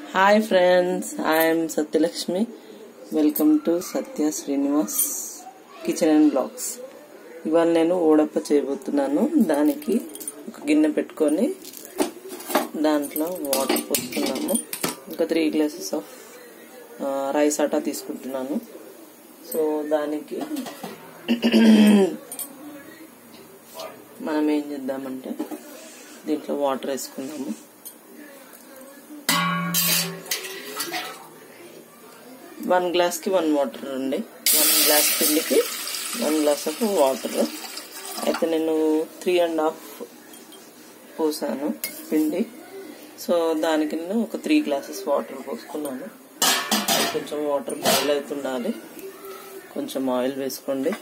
Hi friends I'm Satyalakshmi welcome to Satya Srinivas kitchen and blogs ఇవాళ నేను ఓడప్ప చేయబోతున్నాను దానికి ఒక గిన్నె పెట్టుకొని దాంట్లో వాటర్ పోస్తున్నాము ఇంకా three glasses of rice atta తీసుకుంటున్నాను సో దానికి మనం ఏం చేద్దామంటే దీంట్లో వాటర్ వేసుకుందాము వన్ గ్లాస్కి వన్ వాటర్ అండి వన్ గ్లాస్ పిండికి వన్ గ్లాస్ ఆఫ్ వాటర్ అయితే నేను త్రీ అండ్ హాఫ్ పోసాను పిండి సో దానికి నేను ఒక త్రీ గ్లాసెస్ వాటర్ పోసుకున్నాను అది కొంచెం వాటర్ బాయిల్ అవుతుండాలి కొంచెం ఆయిల్ వేసుకోండి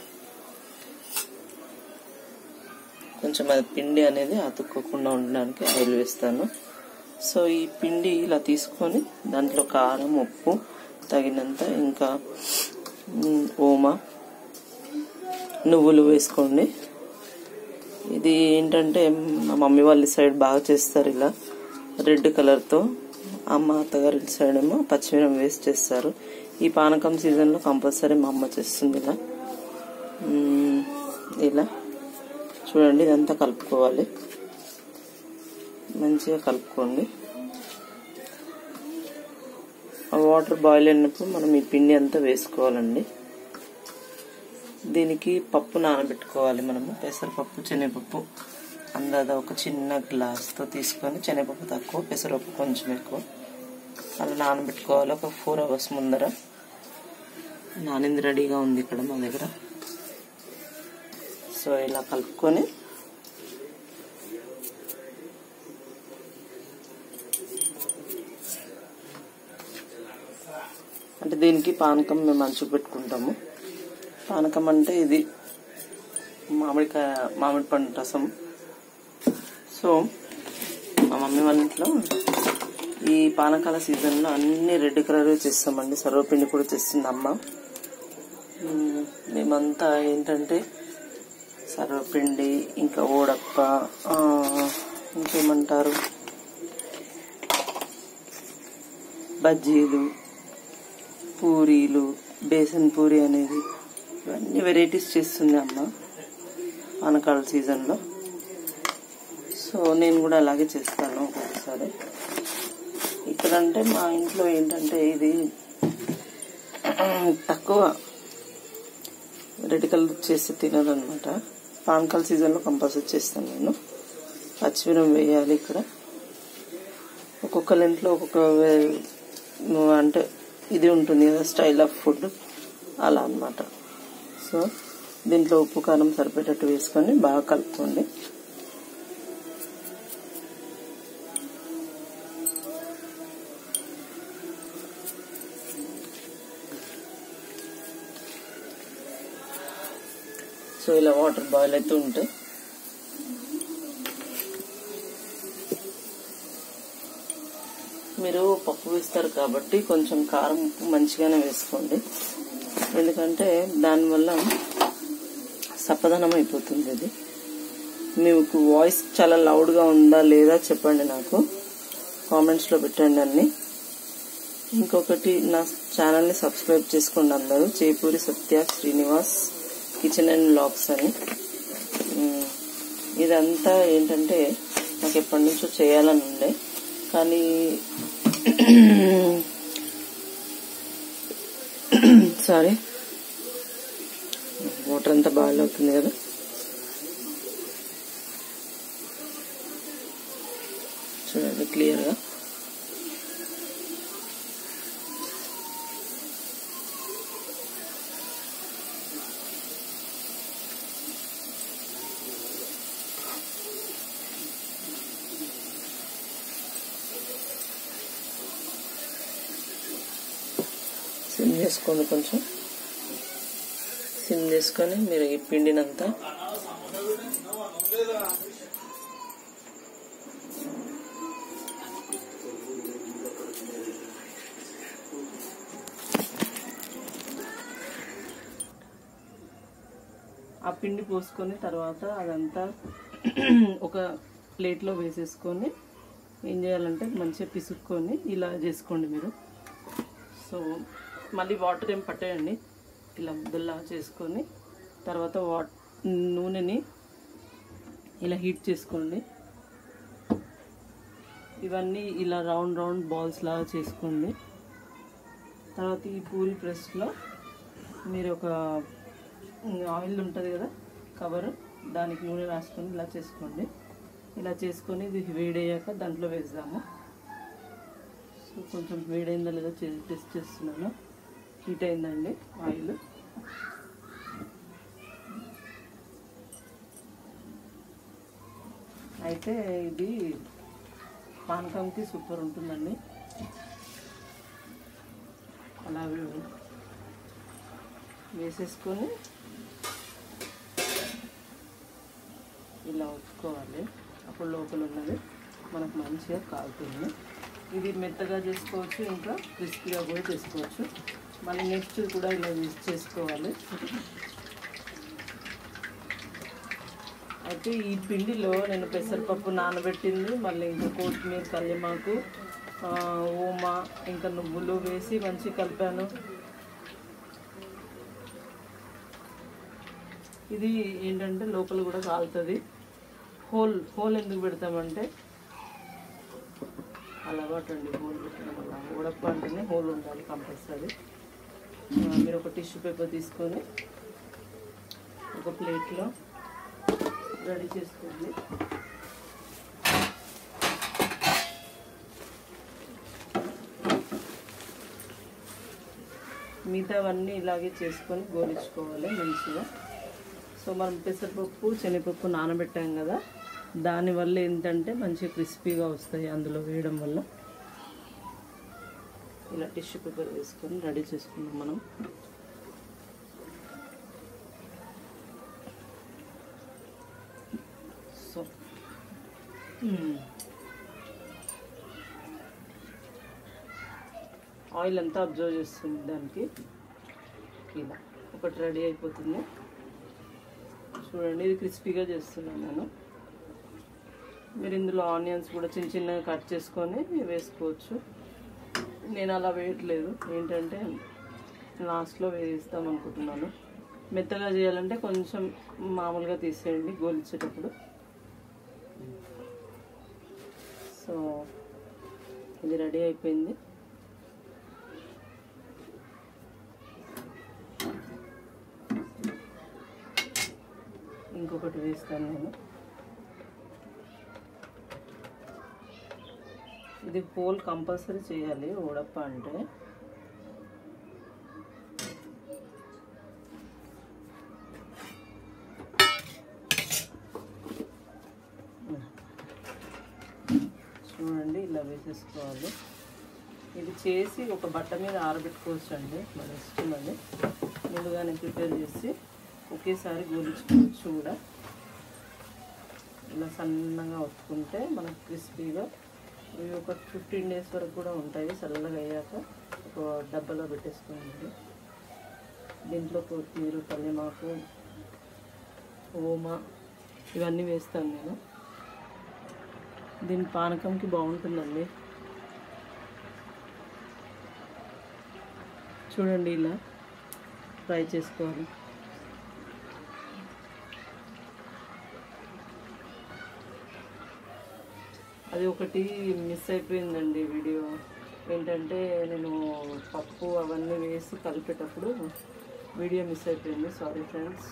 కొంచెం అది పిండి అనేది అతుక్కోకుండా ఉండడానికి ఆయిల్ వేస్తాను సో ఈ పిండి ఇలా తీసుకొని దాంట్లో కారం ఉప్పు తగినంత ఇంకా ఓమ నువ్వులు వేసుకోండి ఇది ఏంటంటే మా మమ్మీ వాళ్ళ సైడ్ బాగా చేస్తారు ఇలా రెడ్ కలర్తో అమ్మ అత్తగారి సైడ్ ఏమో పచ్చిమిరం వేసి చేస్తారు ఈ పానకం సీజన్లో కంపల్సరీ మా అమ్మ చేస్తుంది ఇలా ఇలా చూడండి ఇదంతా కలుపుకోవాలి మంచిగా కలుపుకోండి ఆ వాటర్ బాయిల్ అయినప్పుడు మనం ఈ పిండి అంతా వేసుకోవాలండి దీనికి పప్పు నానబెట్టుకోవాలి మనము పెసరపప్పు శనగపప్పు అందాద ఒక చిన్న గ్లాస్తో తీసుకొని శనగపప్పు తక్కువ పెసరపప్పు కొంచెం ఎక్కువ అలా నానబెట్టుకోవాలి ఒక ఫోర్ అవర్స్ ముందర నానింది రెడీగా ఉంది ఇక్కడ మా దగ్గర సో ఇలా కలుపుకొని అంటే దీనికి పానకం మేము మంచుకు పెట్టుకుంటాము పానకం అంటే ఇది మామిడికాయ మామిడి పండు రసం సో మా మమ్మీ వాళ్ళ ఇంట్లో ఈ పానకాల సీజన్లో అన్ని రెడ్ కలర్ చేస్తామండి సర్వపిండి కూడా చేస్తుంది అమ్మ మేమంతా ఏంటంటే సర్వపిండి ఇంకా ఓడప్ప ఇంకేమంటారు బజ్జీలు పూరీలు బేసన్ పూరి అనేది ఇవన్నీ వెరైటీస్ చేస్తుంది అమ్మ పానకాల సీజన్లో సో నేను కూడా అలాగే చేస్తాను ఒక్కొక్కసారి ఇక్కడంటే మా ఇంట్లో ఏంటంటే ఇది తక్కువ రెడ్ కలర్ చేసి తినరు అనమాట పానకాల సీజన్లో కంపల్సరీ చేస్తాను నేను పచ్చిమిరం వేయాలి ఇక్కడ ఒక్కొక్కరి ఇంట్లో ఒక్కొక్క అంటే ఇది ఉంటుంది కదా స్టైల్ ఆఫ్ ఫుడ్ అలా అనమాట సో దీంట్లో ఉప్పు కారం సరిపేటట్టు వేసుకొని బాగా కలుపుకోండి సో ఇలా వాటర్ బాయిల్ అవుతూ ఉంటే మీరు పప్పు వేస్తారు కాబట్టి కొంచెం కారం ఉప్పు మంచిగానే వేసుకోండి ఎందుకంటే దానివల్ల సప్పదనం అయిపోతుంది అది మీకు వాయిస్ చాలా లౌడ్గా ఉందా లేదా చెప్పండి నాకు కామెంట్స్లో పెట్టండి అన్ని ఇంకొకటి నా ఛానల్ని సబ్స్క్రైబ్ చేసుకోండి అందరూ Chepuri Satya Srinivas kitchen and blogs అని ఇదంతా ఏంటంటే నాకు ఎప్పటి నుంచో చేయాలని ఉండే కానీ సారీ వాటర్ అంతా బాయిల్ అవుతుంది కదా చూడండి క్లియర్గా సిమ్ చేసుకోండి కొంచెం సిమ్ చేసుకొని మీరు ఈ పిండినంతా ఆ పిండి పోసుకొని తర్వాత అదంతా ఒక ప్లేట్లో వేసేసుకొని ఏం చేయాలంటే మంచిగా పిసుక్కొని ఇలా చేసుకోండి మీరు సో మళ్ళీ వాటర్ ఏం పట్టేయండి ఇలా ముద్దల్లా చేసుకొని తర్వాత వాట్ నూనెని ఇలా హీట్ చేసుకోండి ఇవన్నీ ఇలా రౌండ్ రౌండ్ బాల్స్ లాగా చేసుకోండి తర్వాత ఈ పూరి ప్రెస్లో మీరు ఒక ఆయిల్ ఉంటుంది కదా కవర్ దానికి నూనె రాసుకొని ఇలా చేసుకోండి ఇలా చేసుకొని ఇది వేడయ్యాక దాంట్లో వేద్దాము సో కొంచెం వేడైందా లేదో చే- టెస్ట్ చేస్తున్నాను హీట్ అయిందండి ఆయిల్ అయితే ఇది పానకంకి సూపర్ ఉంటుందండి అలా వే- వేసేసుకొని ఇలా ఉంచుకోవాలి అప్పుడు లోపల ఉన్నది మనకు మంచిగా కాలుతుంది ఇది మెత్తగా చేసుకోవచ్చు ఇంకా క్రిస్పీగా కూడా చేసుకోవచ్చు మళ్ళీ నెక్స్ట్ కూడా ఇలా యూస్ చేసుకోవాలి అయితే ఈ పిండిలో నేను పెసరపప్పు నానబెట్టింది మళ్ళీ ఇంకా కొత్తిమీర కల్లిమాకు ఆ, ఓమా ఇంకా నువ్వులు వేసి మంచిగా కలిపాను ఇది ఏంటంటే లోపల కూడా కాలుతుంది హోల్ హోల్ ఎందుకు పెడతామంటే అలవాటు అండి హోల్ పెట్టడం వల్ల ఉడప్ప అంటేనే హోల్ ఉండాలి కంపల్సరీ మీరు ఒక టిష్యూ పేపర్ తీసుకొని ఒక ప్లేట్లో రెడీ చేసుకోండి మిగతావన్నీ ఇలాగే చేసుకొని గోలించుకోవాలి మంచిగా సో మనం పెసరపప్పు శనగపప్పు నానబెట్టాం కదా దానివల్ల ఏంటంటే మంచిగా క్రిస్పీగా వస్తాయి అందులో వేయడం వల్ల ఇలా టిష్యూ పేపర్ వేసుకొని రెడీ చేసుకుందాం మనం సో మ్మ్. ఆయిల్ అంతా అబ్జర్వ్ చేస్తుంది దానికి ఇలా ఒకటి రెడీ అయిపోతుంది చూడండి ఇది క్రిస్పీగా చేస్తున్నాను నేను మీరు ఇందులో ఆనియన్స్ కూడా చిన్న చిన్నగా కట్ చేసుకొని వేసుకోవచ్చు నేను అలా వేయట్లేదు ఏంటంటే లాస్ట్లో వేస్తాం అనుకుంటున్నాను మెత్తగా చేయాలంటే కొంచెం మామూలుగా తీసేయండి గోలించేటప్పుడు సో ఇది రెడీ అయిపోయింది ఇంకొకటి వేస్తాను నేను ఇది పోల్ కంపల్సరీ చేయాలి ఉడప్ప అంటే చూడండి ఇలా వేసేసుకోవాలి ఇది చేసి ఒక బట్ట మీద ఆరబెట్టుకోవచ్చు అండి మన ఇష్టం అది ముందుగానే ప్రిపేర్ చేసి ఒకేసారి గోలించుకోవచ్చు కూడా ఇలా సన్నగా ఒత్తుకుంటే మనకు క్రిస్పీగా ఇవి ఒక ఫిఫ్టీన్ డేస్ వరకు కూడా ఉంటాయి చల్లగా అయ్యాక ఒక డబ్బాలో పెట్టేసుకోండి దీంట్లో కొత్తిమీర కల్లిమాకు ఓమా ఇవన్నీ వేస్తాను నేను దీని పానకంకి బాగుంటుందండి చూడండి ఇలా ఫ్రై చేసుకోవాలి అది ఒకటి మిస్ అయిపోయిందండి వీడియో ఏంటంటే నేను పప్పు అవన్నీ వేసి కలిపేటప్పుడు వీడియో మిస్ అయిపోయింది సారీ ఫ్రెండ్స్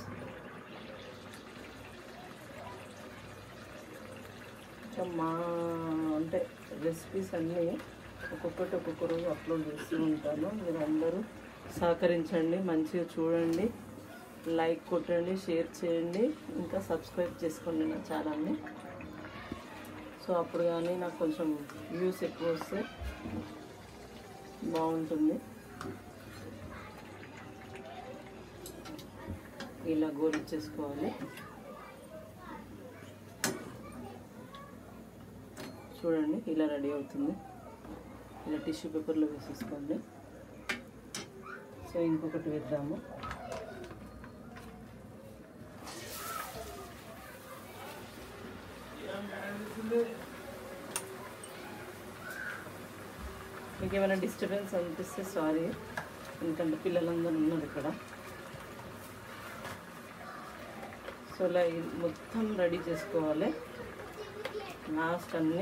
ఇంకా మా అంటే రెసిపీస్ అన్నీ ఒక్కొక్కటి ఒక్కొక్క రోజు అప్లోడ్ చేస్తూ ఉంటాను మీరు అందరూ సహకరించండి మంచిగా చూడండి లైక్ కొట్టండి షేర్ చేయండి ఇంకా సబ్స్క్రైబ్ చేసుకోండి నా ఛానల్ని సో అప్పుడు కానీ నాకు కొంచెం వ్యూస్ ఎక్కువ వస్తే బాగుంటుంది ఇలా గోలిచ్చేసుకోవాలి చూడండి ఇలా రెడీ అవుతుంది ఇలా టిష్యూ పేపర్లో వేసేసుకోండి సో ఇంకొకటి వేద్దాము మీకు ఏమైనా డిస్టర్బెన్స్ అనిపిస్తే సారీ ఎందుకంటే పిల్లలందరూ ఉన్నారు ఇక్కడ సో ఇలా ఇది మొత్తం రెడీ చేసుకోవాలి లాస్ట్ అన్నీ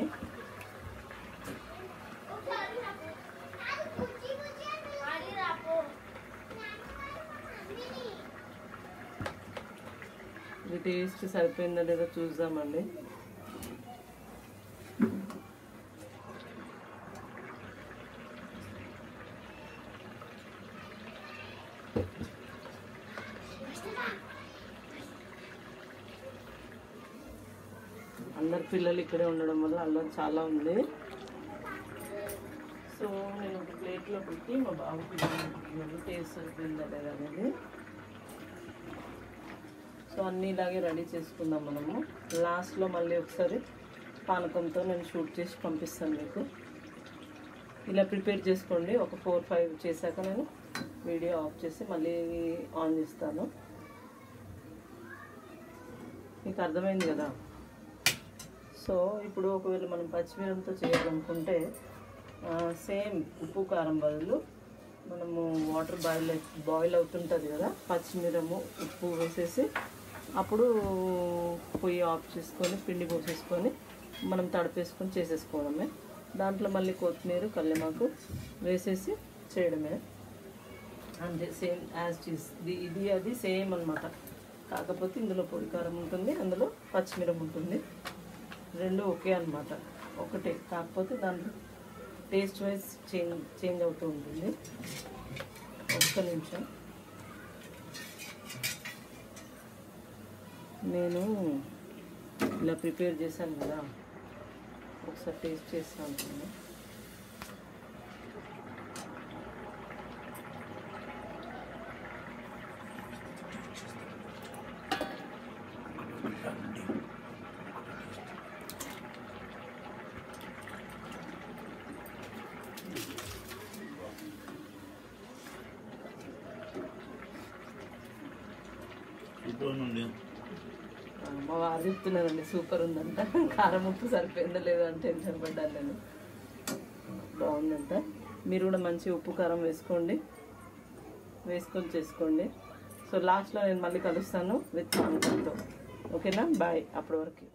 ఇది టేస్ట్ సరిపోయిందో లేదో చూద్దామండి అందరు పిల్లలు ఇక్కడే ఉండడం వల్ల అల్లరి చాలా ఉంది సో నేను ఒక ప్లేట్లో పెట్టి మా బాబుకి ఇవ్వను. టేస్ట్ సరిపోయిందా లేదా అనేది సో అన్నీ ఇలాగే రెడీ చేసుకుందాం మనము లాస్ట్లో మళ్ళీ ఒకసారి పానకంతో నేను షూట్ చేసి పంపిస్తాను మీకు ఇలా ప్రిపేర్ చేసుకోండి ఒక ఫోర్ ఫైవ్ చేశాక నేను వీడియో ఆఫ్ చేసి మళ్ళీ ఆన్ చేస్తాను మీకు అర్థమైంది కదా సో ఇప్పుడు ఒకవేళ మనం పచ్చిమిరంతో చేయాలనుకుంటే సేమ్ ఉప్పు కారం బదులు మనము వాటర్ బాయిల్ బాయిల్ అవుతుంటుంది కదా పచ్చిమిరము ఉప్పు వేసేసి అప్పుడు పొయ్యి ఆఫ్ చేసుకొని పిండి పోసేసుకొని మనం తడిపేసుకొని చేసేసుకోవడమే దాంట్లో మళ్ళీ కొత్తిమీర కల్లెమాకు వేసేసి చేయడమే అంతే సేమ్ యాజ్ చీజ్ ఇది ఇది అది సేమ్ అన్నమాట కాకపోతే ఇందులో పొడి కారం ఉంటుంది అందులో పచ్చిమిరం ఉంటుంది రెండు ఒకే అన్నమాట ఒకటే కాకపోతే దాంట్లో టేస్ట్ వైజ్ చేంజ్ చేంజ్ అవుతూ ఉంటుంది ఒక్క నిమిషం నేను ఇలా ప్రిపేర్ చేశాను కదా ఒకసారి టేస్ట్ చేస్తాను అనుకున్నా సూపర్ నుండి ఆ, మా వారు చెప్తున్నారండి సూపర్ ఉందంట కారం ఉప్పు సరిపోయిందో లేదో అని టెన్షన్ పడ్డాను నేను బాగుందంట మీరు కూడా మంచి ఉప్పు కారం వేసుకోండి వేసుకొని చేసుకోండి సో లాస్ట్లో నేను మళ్ళీ కలుస్తాను విత్ పానకంతో ఓకేనా బాయ్ అప్పటి వరకు